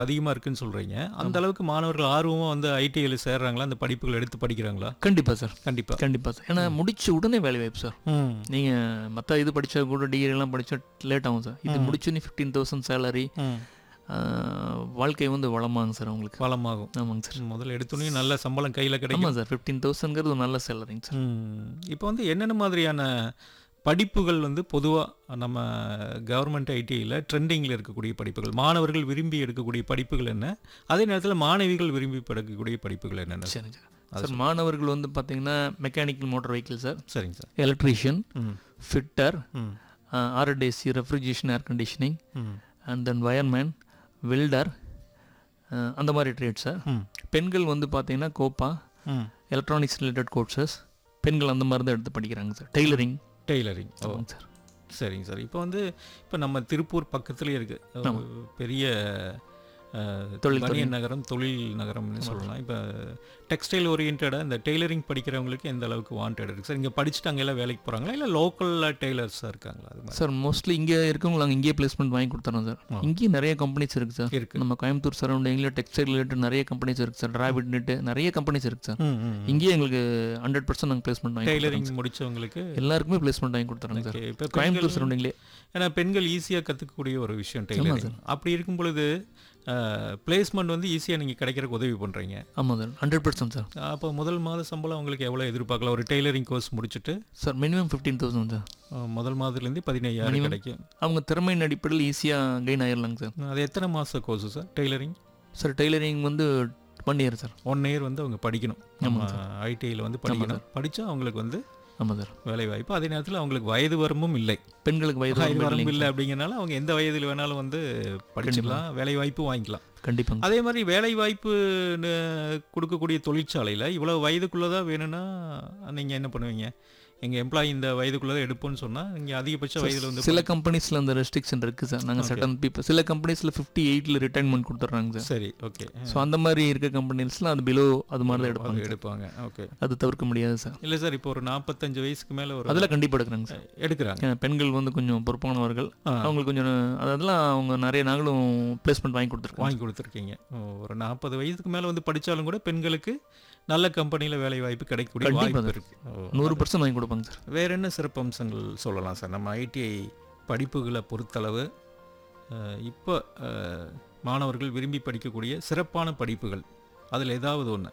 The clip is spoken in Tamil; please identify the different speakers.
Speaker 1: அதிகமாக இருக்குன்னு சொல்கிறீங்க அந்த அளவுக்கு மாணவர்கள் ஆர்வமாக வந்து ஐடிஐயில் சேர்றாங்களா அந்த படிப்புகள் எடுத்து படிக்கிறாங்களா
Speaker 2: கண்டிப்பாக சார்
Speaker 1: கண்டிப்பாக
Speaker 2: கண்டிப்பாக சார் ஏன்னா முடிச்ச உடனே வேலை வாய்ப்பு சார்
Speaker 1: ம்
Speaker 2: நீங்கள் மற்ற இது படித்தா கூட டிகிரிலாம் படித்தா லேட் ஆகும் சார் இது முடிச்சோன்னே ஃபிஃப்டீன் தௌசண்ட் சேலரி
Speaker 1: ம்
Speaker 2: வாழ்க்கை வந்து வளமாங்க சார் உங்களுக்கு
Speaker 1: வளமாகும்
Speaker 2: ஆமாங்க சார்
Speaker 1: முதல்ல எடுத்தோன்னே நல்ல சம்பளம் கையில் கிடைக்கும்
Speaker 2: ஆமாம் சார் ஃபிஃப்டீன் தௌசண்ட்ங்கிறது ஒரு நல்ல சேலரிங்க சார்
Speaker 1: ம். இப்போ வந்து என்னென்ன மாதிரியான படிப்புகள் வந்து பொதுவாக நம்ம கவர்மெண்ட் ஐடிஐயில் ட்ரெண்டிங்கில் இருக்கக்கூடிய படிப்புகள் மாணவர்கள் விரும்பி எடுக்கக்கூடிய படிப்புகள் என்ன அதே நேரத்தில் மாணவிகள் விரும்பி எடுக்கக்கூடிய படிப்புகள் என்னென்ன
Speaker 2: சரிங்க சார் சார் மாணவர்கள் வந்து பார்த்தீங்கன்னா மெக்கானிக்கல் மோட்டார் வெஹிக்கிள் சார்
Speaker 1: சரிங்க சார்
Speaker 2: எலக்ட்ரீஷியன்
Speaker 1: ம்
Speaker 2: ஃபிட்டர்
Speaker 1: ம்
Speaker 2: ஆர்எல்டிசி ரெஃப்ரிஜரேஷன் ஏர் கண்டிஷனிங்
Speaker 1: ம்
Speaker 2: அண்ட் தென் வயர்மேன் வெல்டர் அந்த மாதிரி ட்ரேட் சார்
Speaker 1: ம்
Speaker 2: பெண்கள் வந்து பார்த்தீங்கன்னா கோப்பா
Speaker 1: ம்
Speaker 2: எலக்ட்ரானிக்ஸ் ரிலேட்டட் கோர்சஸ் பெண்கள் அந்த மாதிரி தான் எடுத்து படிக்கிறாங்க சார் டெய்லரிங்
Speaker 1: டெய்லரிங் ஓ
Speaker 2: ஆமாங்க சார்
Speaker 1: சரிங்க சார் இப்போ வந்து இப்போ நம்ம திருப்பூர் பக்கத்துலேயே இருக்கு ஒரு பெரிய அஹ்,
Speaker 2: தொழில்
Speaker 1: பனியன் நகரம் தொழில் நகரம்னு சொல்லலாம் இப்போ டெக்ஸ்டைல் ஓரியன்டாக இந்த டெய்லரிங் படிக்கிறவங்களுக்கு எந்த அளவுக்கு வாண்டட் இருக்குது சார் இங்கே படிச்சுட்டு அங்கே எல்லாம் வேலைக்கு போகிறாங்களா இல்லை லோக்கலில் டெய்லர்ஸாக இருக்காங்களா அது மாதிரி
Speaker 2: சார் மோஸ்ட்லி இங்கே இருக்கவங்க நாங்கள் இங்கேயே பிளேஸ்மெண்ட் வாங்கி கொடுத்துறோம் சார் இங்கேயும் நிறைய கம்பெனிஸ் இருக்குது சார்
Speaker 1: இருக்கு
Speaker 2: நம்ம கோயம்புத்தூர் சரௌண்டிங்கில் டெக்ஸ்டைல் ரிலேட்டட் நிறைய கம்பெனிஸ் இருக்குது சார் டிராவிட் நெட்டு நிறைய கம்பெனிஸ் இருக்குது சார்
Speaker 1: ம் ம்
Speaker 2: இங்கேயே எங்களுக்கு ஹண்ட்ரட் பர்சன்ட் நாங்கள் பிளேஸ்மெண்ட் வாங்கி கொடுத்துறோம்
Speaker 1: டெய்லரிங் முடிச்சவங்களுக்கு
Speaker 2: எல்லாருக்குமே பிளேஸ்மெண்ட் வாங்கி கொடுத்துறோங்க சார்
Speaker 1: இப்போ
Speaker 2: கோயம்புத்தூர் சரௌண்டிங்லேயே
Speaker 1: ஏன்னா பெண்கள் ஈஸியாக கற்றுக்கக்கூடிய ஒரு விஷயம் டெய்லரிங் அப்படி இருக்கும் பொழுது பிளேஸ்மெண்ட் வந்து ஈஸியாக நீங்கள் கிடைக்கிறதுக்கு உதவி பண்ணுறீங்க
Speaker 2: ஆமாம் சார் ஹண்ட்ரட் பர்சன்ட் சார்
Speaker 1: அப்போ முதல் மாத சம்பளம் உங்களுக்கு எவ்வளோ எதிர்பார்க்கலாம் ஒரு டெய்லரிங் கோர்ஸ் முடிச்சுட்டு
Speaker 2: sir minimum fifteen thousand sir
Speaker 1: அஹ், முதல் மாதத்துலேருந்து பதினையாயிரம் கிடைக்கும்
Speaker 2: அவங்க திறமையின் அடிப்படையில் ஈஸியாக கெயின் ஆயிடலாங்க சார்
Speaker 1: அது எத்தனை மாத course sir tailoring
Speaker 2: sir tailoring வந்து one year sir
Speaker 1: one year வந்து அவங்க படிக்கணும் நம்ம ஐடிஐயில் வந்து படிக்கணும் படித்தா அவங்களுக்கு வந்து
Speaker 2: ஆமாம் சார்
Speaker 1: வேலை வாய்ப்பு அதே நேரத்தில் அவங்களுக்கு வயது வரம்பும் இல்லை
Speaker 2: பெண்களுக்கு வயது
Speaker 1: வயது
Speaker 2: வரம்பு
Speaker 1: வரம்பு
Speaker 2: இல்லைங்க
Speaker 1: இல்லை அப்படிங்கிறனால அவங்க எந்த வயதில் வேணாலும் வந்து படிச்சுக்கலாம் வேலை வாய்ப்பு வாங்கிக்கலாம்
Speaker 2: கண்டிப்பாங்க
Speaker 1: அதே மாதிரி வேலை வாய்ப்பு கொடுக்கக்கூடிய தொழிற்சாலையில் இவ்வளோ வயதுக்குள்ளே தான் வேணும்னா நீங்கள் என்ன பண்ணுவீங்க எங்கள் எம்ப்ளாயி இந்த வயதுக்குள்ளே தான் எடுப்போம்னு சொன்னால் நீங்கள் அதிகபட்ச வயதில் வந்து
Speaker 2: சில கம்பெனிஸில் அந்த ரெஸ்ட்ரிக்ஷன் இருக்குது சார் நாங்கள் சட்டன் பீப்பிள் சில கம்பெனிஸில் ஃபிஃப்டி எயிட்டில் ரிட்டைர்மெண்ட் கொடுத்துட்றாங்க சார்
Speaker 1: சரி ஓகே
Speaker 2: ஸோ அந்த மாதிரி இருக்க கம்பெனிஸ்ல அது பிலோ அது மாதிரி தான் எடுப்பாங்க
Speaker 1: எடுப்பாங்க ஓகே
Speaker 2: அது தவிர்க்க முடியாது சார்
Speaker 1: இல்லை சார் இப்போ ஒரு நாற்பத்தஞ்சு வயசுக்கு மேலே ஒரு
Speaker 2: அதில் கண்டிப்பாக எடுக்கிறாங்க சார்
Speaker 1: எடுக்கிறாங்க
Speaker 2: ஏன்னா பெண்கள் வந்து கொஞ்சம் பொறுப்பானவர்கள்
Speaker 1: ஆ.
Speaker 2: அவங்களுக்கு கொஞ்சம் அதெல்லாம் அவங்க நிறைய நாங்களும் பிளேஸ்மெண்ட் வாங்கி கொடுத்துருக்கோம்
Speaker 1: வாங்கி கொடுத்துருக்கீங்க ஓ, ஒரு நாற்பது வயதுக்கு மேலே வந்து படித்தாலும் கூட பெண்களுக்கு நல்ல கம்பெனியில் வேலை வாய்ப்பு கிடைக்கக்கூடிய
Speaker 2: கண்டிப்பா
Speaker 1: வாய்ப்பு இருக்கு ஓ,
Speaker 2: நூறு பர்சன்ட் வாங்கி கொடுப்பாங்க சார்
Speaker 1: வேற என்ன சிறப்பம்சங்கள் சொல்லலாம் சார் நம்ம ஐடிஐ படிப்புகளை பொறுத்தளவு அஹ், இப்போ அஹ், மாணவர்கள் விரும்பி படிக்கக்கூடிய சிறப்பான படிப்புகள் அதில் ஏதாவது ஒன்று